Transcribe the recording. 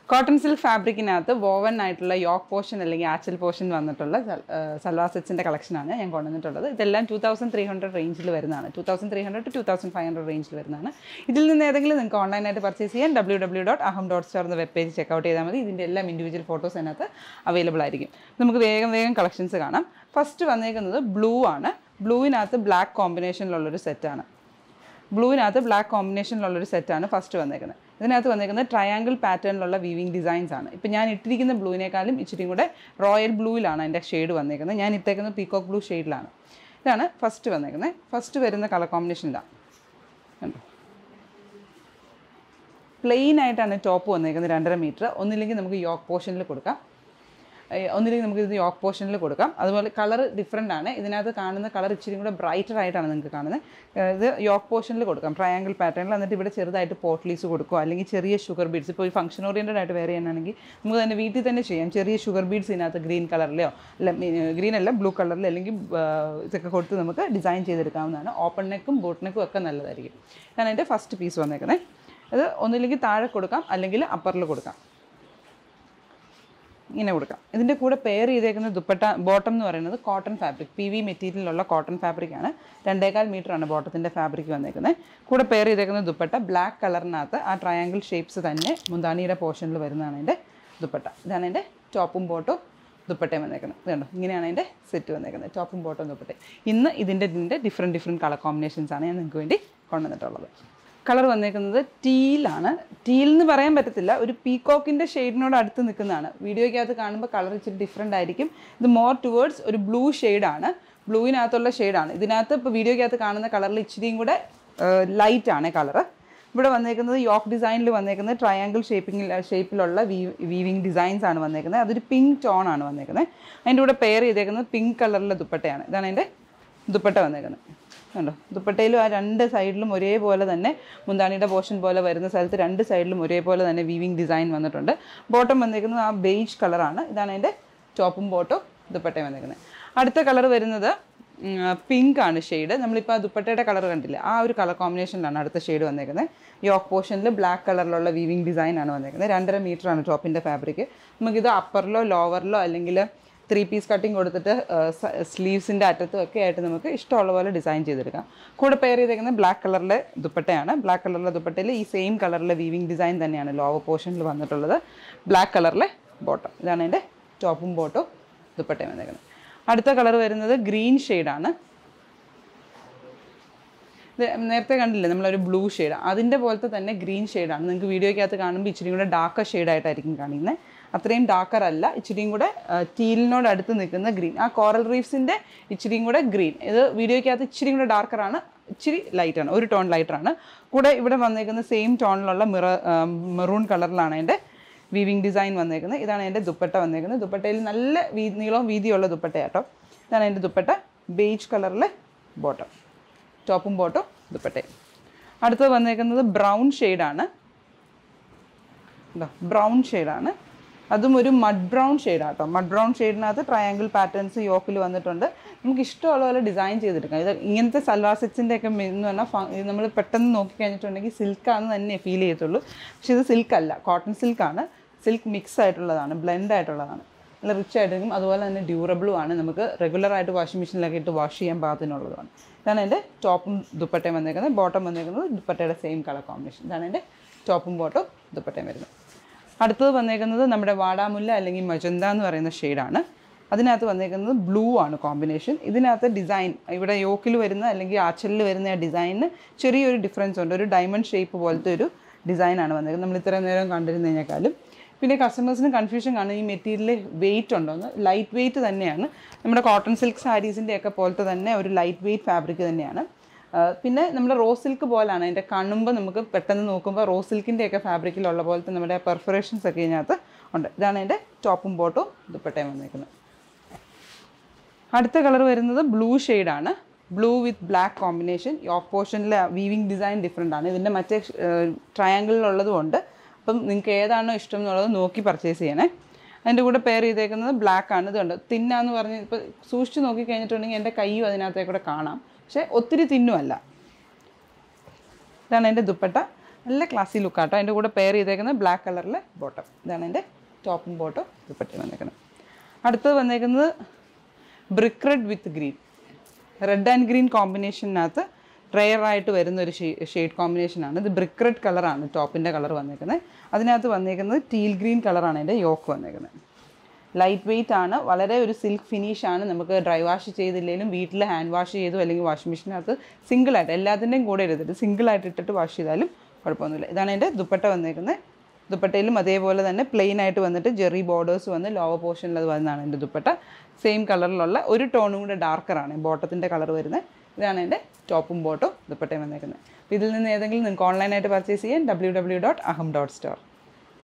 cotton silk ഫാബ്രിക്കിനകത്ത് woven ആയിട്ടുള്ള yoke portion അല്ലെങ്കിൽ ആച്ചൽ പോർഷൻ വന്നിട്ടുള്ള സൽവാർ സെറ്റ്സിൻ്റെ കളക്ഷനാണ് ഞാൻ കൊണ്ടുവന്നിട്ടുള്ളത് ഇതെല്ലാം ടു തൗസൻഡ് ത്രീ ഹൺഡ്രഡ് റേഞ്ചിൽ വരുന്നതാണ് two thousand three hundred to two thousand five hundred റേഞ്ചിൽ വരുന്നതാണ് ഇതിൽ നിന്ന് ഏതെങ്കിലും നിങ്ങൾക്ക് ഓൺലൈനായിട്ട് പർച്ചേസ് ചെയ്യാൻ W W dot Aham dot store എന്ന വെബ് പേജ് ചെക്കൗട്ട് ചെയ്താൽ മതി ഇതിൻ്റെ എല്ലാം ഇൻഡിവിജ്വൽ ഫോട്ടോസ് അതിനകത്ത് അവൈലബിൾ ആയിരിക്കും നമുക്ക് വേഗം വേഗം കളക്ഷൻസ് കാണാം ഫസ്റ്റ് വന്നേക്കുന്നത് ബ്ലൂ ആണ് ബ്ലൂവിനകത്ത് ബ്ലാക്ക് കോമ്പിനേഷനിലുള്ളൊരു സെറ്റാണ് ബ്ലൂവിനകത്ത് ബ്ലാക്ക് കോമ്പിനേഷനിലുള്ളൊരു സെറ്റാണ് ഫസ്റ്റ് വന്നേക്കുന്നത് ഇതിനകത്ത് വന്നേക്കുന്നത് ട്രയാങ്കിൾ പാറ്റേണിലുള്ള വീവിങ് ഡിസൈൻസ് ആണ് ഇപ്പം ഞാൻ ഇട്ടിരിക്കുന്ന ബ്ലൂവിനേക്കാളും ഇച്ചിരി കൂടെ റോയൽ ബ്ലൂവിലാണ് എൻ്റെ ഷെയ്ഡ് വന്നേക്കുന്നത് ഞാൻ ഇട്ടേക്കുന്നത് പീക്കോക്ക് ബ്ലൂ ഷെയ്ഡിലാണ് ഇതാണ് ഫസ്റ്റ് വന്നേക്കുന്നത് ഫസ്റ്റ് വരുന്ന കളർ കോമ്പിനേഷൻ ഇതാണ് കണ്ടോ പ്ലെയിൻ ആയിട്ടാണ് ടോപ്പ് വന്നേക്കുന്നത് രണ്ടര മീറ്റർ ഒന്നില്ലെങ്കിൽ നമുക്ക് യോക്ക് പോർഷനിൽ കൊടുക്കാം ഏഹ് ഒന്നില്ലെങ്കിൽ നമുക്ക് ഇത് യോക്ക് പോർഷനിൽ കൊടുക്കാം അതുപോലെ കളർ ഡിഫറെൻ്റ് ആണ് ഇതിനകത്ത് കാണുന്ന കളർ ഇച്ചിരി കൂടെ ബ്രൈറ്റർ ആയിട്ടാണ് നിങ്ങൾക്ക് കാണുന്നത് ഏഹ് ഇത് യോക്ക് പോർഷനിൽ കൊടുക്കാം ട്രയാങ്കിൾ പാറ്റേണിൽ എന്നിട്ട് ഇവിടെ ചെറുതായിട്ട് പോട്ട്ലീസ് കൊടുക്കുക അല്ലെങ്കിൽ ചെറിയ ഷുഗർ ബീഡ്സ് ഇപ്പോൾ ഈ ഫംഗ്ഷൻ ഓറിയൻറ്റഡ് ആയിട്ട് വേറെ ചെയ്യണമെങ്കിൽ നമുക്ക് തന്നെ വീട്ടിൽ തന്നെ ചെയ്യാം ചെറിയ ഷുഗർ ബീഡ്സ് ഇതിനകത്ത് ഗ്രീൻ കളറിലെയോ അല്ല ഗ്രീൻ അല്ല ബ്ലൂ കളറിൽ അല്ലെങ്കിൽ ഏഹ് ഇതൊക്കെ കൊടുത്ത് നമുക്ക് ഡിസൈൻ ചെയ്തെടുക്കാവുന്നതാണ് ഓപ്പൺ നെക്കും ബോട്ട് നെക്കും ഒക്കെ നല്ലതായിരിക്കും ഇതാണ് എൻ്റെ ഫസ്റ്റ് പീസ് വന്നേക്കുന്നത് അത് ഒന്നില്ലെങ്കിൽ താഴെ കൊടുക്കാം അല്ലെങ്കിൽ അപ്പറിൽ കൊടുക്കാം ഇങ്ങനെ കൊടുക്കാം ഇതിൻ്റെ കൂടെ പെയർ ചെയ്തേക്കുന്ന ദുപ്പട്ട ബോട്ടം എന്ന് പറയുന്നത് കോട്ടൺ ഫാബ്രിക് പി വി മെറ്റീരിയലുള്ള കോട്ടൺ ഫാബ്രിക്കാണ് രണ്ടേകാൽ മീറ്ററാണ് ബോട്ടത്തിൻ്റെ ഫാബ്രിക് വന്നേക്കുന്നത് കൂടെ പെയർ ചെയ്തേക്കുന്ന ദുപ്പട്ട ബ്ലാക്ക് കളറിനകത്ത് ആ ട്രയാങ്കിൾ ഷേപ്സ് തന്നെ മുന്താണിയുടെ പോർഷനിൽ വരുന്നതാണ് എൻ്റെ ദുപ്പട്ട ഇതാണ് എൻ്റെ ടോപ്പും ബോട്ടും ദുപ്പട്ടയും വന്നേക്കുന്നത് ഇത് കണ്ടോ ഇങ്ങനെയാണ് അതിൻ്റെ സെറ്റ് വന്നേക്കുന്നത് ടോപ്പും ബോട്ടും ദുപ്പട്ടയും ഇന്ന് ഇതിൻ്റെ ഇതിൻ്റെ ഡിഫറെൻറ്റ് ഡിഫറെൻറ്റ് കളർ കോമ്പിനേഷൻസ് ആണ് ഞാൻ നിങ്ങൾക്ക് വേണ്ടി കൊണ്ടുവന്നിട്ടുള്ളത് കളർ വന്നേക്കുന്നത് ടീലാണ് ടീൽ എന്ന് പറയാൻ പറ്റത്തില്ല ഒരു പീകോക്കിൻ്റെ ഷെയ്ഡിനോട് അടുത്ത് നിൽക്കുന്നതാണ് വീഡിയോയ്ക്കകത്ത് കാണുമ്പോൾ കളർ ഇച്ചിരി ഡിഫറെൻ്റ് ആയിരിക്കും ഇത് മോർ ടുവേർഡ്സ് ഒരു ബ്ലൂ ഷെയ്ഡാണ് ബ്ലൂവിനകത്തുള്ള ഷെയ്ഡാണ് ഇതിനകത്ത് ഇപ്പോൾ വീഡിയോയ്ക്കകത്ത് കാണുന്ന കളറിൽ ഇച്ചിരിയും കൂടെ ലൈറ്റ് ആണ് കളറ് ഇവിടെ വന്നേക്കുന്നത് യോക്ക് ഡിസൈനിൽ വന്നേക്കുന്നത് ട്രയാങ്കിൾ ഷേപ്പിംഗിൽ ഷേപ്പിലുള്ള വീ വീവിങ് ഡിസൈൻസ് ആണ് വന്നേക്കുന്നത് അതൊരു പിങ്ക് ടോൺ ആണ് വന്നേക്കുന്നത് അതിൻ്റെ കൂടെ പെയർ ചെയ്തേക്കുന്നത് പിങ്ക് കളറിലെ ദുപ്പട്ടയാണ് ഇതാണ് അതിൻ്റെ ദുപ്പട്ട വന്നേക്കുന്നത് കണ്ടോ ദുപ്പട്ടയിലും ആ രണ്ട് സൈഡിലും ഒരേപോലെ തന്നെ മുന്താണിയുടെ പോർഷൻ പോലെ വരുന്ന സ്ഥലത്ത് രണ്ട് സൈഡിലും ഒരേപോലെ തന്നെ വീവിങ് ഡിസൈൻ വന്നിട്ടുണ്ട് ബോട്ടം വന്നേക്കുന്നത് ആ ബേജ് കളറാണ് ഇതാണ് അതിൻ്റെ ടോപ്പും ബോട്ടും ദുപ്പട്ടയും വന്നേക്കുന്നത് അടുത്ത കളർ വരുന്നത് പിങ്ക് ആണ് ഷെയ്ഡ് നമ്മളിപ്പോൾ ആ ദുപ്പട്ടയുടെ കളർ കണ്ടില്ല ആ ഒരു കളർ കോമ്പിനേഷനിലാണ് അടുത്ത ഷെയ്ഡ് വന്നേക്കുന്നത് യോക്ക് പോർഷനിൽ ബ്ലാക്ക് കളറിലുള്ള വീവിങ് ഡിസൈൻ ആണ് വന്നേക്കുന്നത് രണ്ടര മീറ്റർ ആണ് ടോപ്പിൻ്റെ ഫാബ്രിക് നമുക്കിത് അപ്പറിലോ ലോവറിലോ അല്ലെങ്കിൽ ത്രീ പീസ് കട്ടിങ് കൊടുത്തിട്ട് സ്ലീവ്സിൻ്റെ അറ്റത്തും ഒക്കെ ആയിട്ട് നമുക്ക് ഇഷ്ടമുള്ള പോലെ ഡിസൈൻ ചെയ്തെടുക്കാം കൂടെ പെയർ ചെയ്തേക്കുന്നത് ബ്ലാക്ക് കളറിലെ ദുപ്പട്ടയാണ് ബ്ലാക്ക് കളറിലെ ദുപ്പട്ടയിൽ ഈ സെയിം കളറിലെ വീവിങ് ഡിസൈൻ തന്നെയാണ് ലോവർ പോർഷനിൽ വന്നിട്ടുള്ളത് ബ്ലാക്ക് കളറിലെ ബോട്ടം ഇതാണ് എൻ്റെ ടോപ്പും ബോട്ടും ദുപ്പട്ടയും വന്നേക്കുന്നത് അടുത്ത കളർ വരുന്നത് ഗ്രീൻ ഷെയ്ഡാണ് ഇത് നേരത്തെ കണ്ടില്ലേ നമ്മളൊരു ബ്ലൂ ഷെയ്ഡ് അതിൻ്റെ പോലത്തെ തന്നെ ഗ്രീൻ ഷെയ്ഡാണ് നിങ്ങൾക്ക് വീഡിയോയ്ക്കകത്ത് കാണുമ്പോൾ ഇച്ചിരി കൂടെ ഡാർക്കർ ഷെയ്ഡായിട്ടായിരിക്കും കാണിക്കുന്നത് അത്രയും ഡാർക്കർ അല്ല ഇച്ചിരിയും കൂടെ ടീലിനോട് അടുത്ത് നിൽക്കുന്ന ഗ്രീൻ ആ കോറൽ റീഫ്സിൻ്റെ ഇച്ചിരിയും കൂടെ ഗ്രീൻ ഇത് വീഡിയോയ്ക്കകത്ത് ഇച്ചിരി കൂടെ ഡാർക്കറാണ് ഇച്ചിരി ലൈറ്റാണ് ഒരു ടോൺ ലൈറ്ററാണ് കൂടെ ഇവിടെ വന്നേക്കുന്ന സെയിം ടോണിലുള്ള മിറ മെറൂൺ കളറിലാണ് എൻ്റെ വീവിങ് ഡിസൈൻ വന്നേക്കുന്നത് ഇതാണ് എൻ്റെ ദുപ്പട്ട വന്നേക്കുന്നത് ദുപ്പട്ടയിൽ നല്ല വീ നീളവും വീതിയുള്ള ദുപ്പട്ടയാട്ടോ ഇതാണ് എൻ്റെ ദുപ്പട്ട ബേജ് കളറിലെ ബോട്ടം ടോപ്പും ബോട്ടും ദുപ്പട്ടയും അടുത്തത് വന്നേക്കുന്നത് ബ്രൗൺ ഷെയ്ഡാണ് ബ്രൗൺ ഷെയ്ഡാണ് അതും ഒരു മഡ് ബ്രൗൺ ഷെയ്ഡാണ് കേട്ടോ മഡ് ബ്രൗൺ ഷെയ്ഡിനകത്ത് ട്രയാങ്കിൾ പാറ്റേൺസ് യോക്കിൽ വന്നിട്ടുണ്ട് നമുക്ക് ഇഷ്ടമുള്ള പോലെ ഡിസൈൻ ചെയ്തെടുക്കാം ഇത് ഇങ്ങനത്തെ സൽവാർ സെറ്റ്സിൻ്റെ ഒക്കെ എന്ന് പറഞ്ഞാൽ നമ്മൾ പെട്ടെന്ന് നോക്കിക്കഴിഞ്ഞിട്ടുണ്ടെങ്കിൽ സിൽക്കാണെന്ന് തന്നെ ഫീൽ ചെയ്യത്തുള്ളൂ പക്ഷേ ഇത് സിൽക്ക് അല്ല കോട്ടൺ സിൽക്കാണ് സിൽക്ക് മിക്സ് ആയിട്ടുള്ളതാണ് ബ്ലെൻഡ് ആയിട്ടുള്ളതാണ് നല്ല റിച്ച് ആയിട്ടിരിക്കും അതുപോലെ തന്നെ ഡ്യൂറബിളും ആണ് നമുക്ക് റെഗുലറായിട്ട് വാഷിംഗ് മെഷീനിലൊക്കെ ഇട്ട് വാഷ് ചെയ്യാൻ പാകത്തിനുള്ളതാണ് ഇതാണ് എൻ്റെ ടോപ്പും ദുപ്പട്ടയും വന്നേക്കുന്നത് ബോട്ടം വന്നേക്കുന്നത് ദുപ്പട്ടയുടെ സെയിം കളർ കോമ്പിനേഷൻ ഇതാണ് എൻ്റെ ടോപ്പും ബോട്ടും ദുപ്പട്ടയും വരുന്നത് അടുത്തത് വന്നേക്കുന്നത് നമ്മുടെ വാടാമുല്ല അല്ലെങ്കിൽ മജന്ത എന്ന് പറയുന്ന ഷെയ്ഡാണ് അതിനകത്ത് വന്നേക്കുന്നത് ബ്ലൂ ആണ് കോമ്പിനേഷൻ ഇതിനകത്ത് ഡിസൈൻ ഇവിടെ യോക്കിൽ വരുന്ന അല്ലെങ്കിൽ ആച്ചലിൽ വരുന്ന ആ ഡിസൈനിന് ചെറിയൊരു ഡിഫറൻസ് ഉണ്ട് ഒരു ഡയമണ്ട് ഷേപ്പ് പോലത്തെ ഒരു ഡിസൈനാണ് വന്നേക്കുന്നത് നമ്മൾ ഇത്രയും നേരം കണ്ടിരുന്നതിനേക്കാളും പിന്നെ കസ്റ്റമേഴ്സിന് കൺഫ്യൂഷൻ കാണും ഈ മെറ്റീരിയൽ വെയിറ്റ് ഉണ്ടോയെന്ന് ലൈറ്റ് വെയിറ്റ് തന്നെയാണ് നമ്മുടെ കോട്ടൺ സിൽക്ക് സാരീസിൻ്റെ ഒക്കെ പോലത്തെ തന്നെ ഒരു ലൈറ്റ് വെയിറ്റ് ഫാബ്രിക് തന്നെയാണ് ആ, പിന്നെ നമ്മുടെ റോസ് സിൽക്ക് പോലാണ് അതിൻ്റെ കാണുമ്പോൾ നമുക്ക് പെട്ടെന്ന് നോക്കുമ്പോൾ റോസ് സിൽക്കിൻ്റെ ഒക്കെ ഫാബ്രിക്കിലുള്ള പോലത്തെ നമ്മുടെ പെർഫറേഷൻസ് ഒക്കെ ഇതിനകത്ത് ഉണ്ട് ഇതാണ് എൻ്റെ ടോപ്പും ബോട്ടും ദുപ്പട്ടയും വന്നേക്കുന്നത് അടുത്ത കളർ വരുന്നത് ബ്ലൂ ഷെയ്ഡാണ് blue with black combination yoke പോർഷനിലെ വീവിങ് ഡിസൈൻ ഡിഫറെൻ്റ് ആണ് ഇതിൻ്റെ മറ്റേ ട്രയാങ്കിളിലുള്ളതും ഉണ്ട് അപ്പം നിങ്ങൾക്ക് ഏതാണോ ഇഷ്ടം എന്നുള്ളത് നോക്കി പർച്ചേസ് ചെയ്യണേ അതിൻ്റെ കൂടെ പെയർ ചെയ്തേക്കുന്നത് ബ്ലാക്ക് ആണ് ഇതുണ്ട് തിന്നാന്ന് പറഞ്ഞ് ഇപ്പോൾ സൂക്ഷിച്ച് നോക്കി കഴിഞ്ഞിട്ടുണ്ടെങ്കിൽ എൻ്റെ കൈയും അതിനകത്തേ കൂടെ കാണാം പക്ഷേ ഒത്തിരി തിന്നുമല്ല ഇതാണ് എൻ്റെ ദുപ്പട്ട നല്ല ക്ലാസി ലുക്കാട്ടോ അതിൻ്റെ കൂടെ പെയർ ചെയ്തേക്കുന്നത് ബ്ലാക്ക് കളറിലെ ബോട്ടം ഇതാണ് എൻ്റെ ടോപ്പും ബോട്ടും ദുപ്പട്ടി വന്നേക്കുന്നത് അടുത്തത് വന്നേക്കുന്നത് brick red with green red and green കോമ്പിനേഷനകത്ത് റെയർ ആയിട്ട് വരുന്ന ഒരു ഷെയ്ഡ് കോമ്പിനേഷനാണ് ഇത് ബ്രിക്ക് റെഡ് കളറാണ് ടോപ്പിൻ്റെ കളർ വന്നേക്കുന്നത് അതിനകത്ത് വന്നേക്കുന്നത് ടീൽ ഗ്രീൻ കളറാണ് എൻ്റെ യോക്ക് വന്നേക്കുന്നത് ലൈറ്റ് വെയിറ്റ് ആണ് വളരെ ഒരു സിൽക്ക് ഫിനിഷ് ആണ് നമുക്ക് ഡ്രൈ വാഷ് ചെയ്തില്ലെങ്കിലും വീട്ടിൽ ഹാൻഡ് വാഷ് ചെയ്തു അല്ലെങ്കിൽ വാഷിംഗ് മെഷീനകത്ത് സിംഗിളായിട്ട് എല്ലാത്തിൻ്റെയും കൂടെ എടുത്തിട്ട് സിംഗിളായിട്ട് ഇട്ടിട്ട് വാഷ് ചെയ്താലും കുഴപ്പമൊന്നുമില്ല ഇതാണ് എൻ്റെ ദുപ്പട്ട വന്നേക്കുന്നത് ദുപ്പട്ടയിലും അതേപോലെ തന്നെ പ്ലെയിൻ ആയിട്ട് വന്നിട്ട് ജെറി ബോർഡേഴ്സ് വന്ന് ലോവർ പോർഷനിൽ അത് വന്നതാണ് എൻ്റെ ദുപ്പട്ട സെയിം കളറിലുള്ള ഒരു ടോണും കൂടെ ഡാർക്കറാണ് ബോട്ടത്തിൻ്റെ കളർ വരുന്നത് ഇതാണ് എൻ്റെ ടോപ്പും ബോട്ടും ദുപ്പട്ടയും വന്നേക്കുന്നത് അപ്പോൾ ഇതിൽ നിന്ന് ഏതെങ്കിലും നിങ്ങൾക്ക് ഓൺലൈനായിട്ട് പർച്ചേസ് ചെയ്യാൻ W W dot Aham dot store